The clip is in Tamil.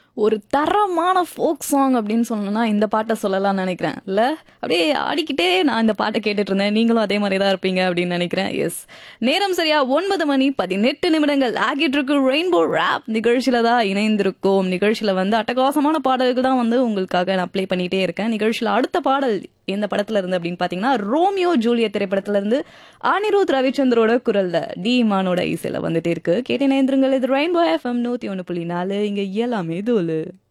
ஒரு தரமான ஃபோக் சாங் அப்படின்னு சொல்லணும்னா இந்த பாட்டை சொல்லலாம்னு நினைக்கிறேன் இல்ல அப்படியே ஆடிக்கிட்டே நான் இந்த பாட்டை கேட்டுட்டு இருந்தேன் நீங்களும் அதே மாதிரி தான் இருப்பீங்க அப்படின்னு நினைக்கிறேன் எஸ் நேரம் சரியா ஒன்பது மணி பதினெட்டு நிமிடங்கள் ஆகிட்டு இருக்கு ரெயின்போ ரேப் நிகழ்ச்சியில தான் இணைந்திருக்கோம் நிகழ்ச்சியில வந்து அட்டகாசமான பாடல்கள் தான் வந்து உங்களுக்காக நான் ப்ளே பண்ணிட்டே இருக்கேன் நிகழ்ச்சியில அடுத்த பாடல் எந்த படத்துல இருந்து அப்படின்னு பாத்தீங்கன்னா ரோமியோ ஜூலியட் திரைப்படத்துல இருந்து அனிருத் ரவிச்சந்திரோட குரல்ல டி இமானோட இசையில வந்துட்டே இருக்கு கேட்டேன் இது ரெயின்போ எஃப்எம் நூத்தி ஒன்று புள்ளி நாலு இங்க எல்லாமே தோலு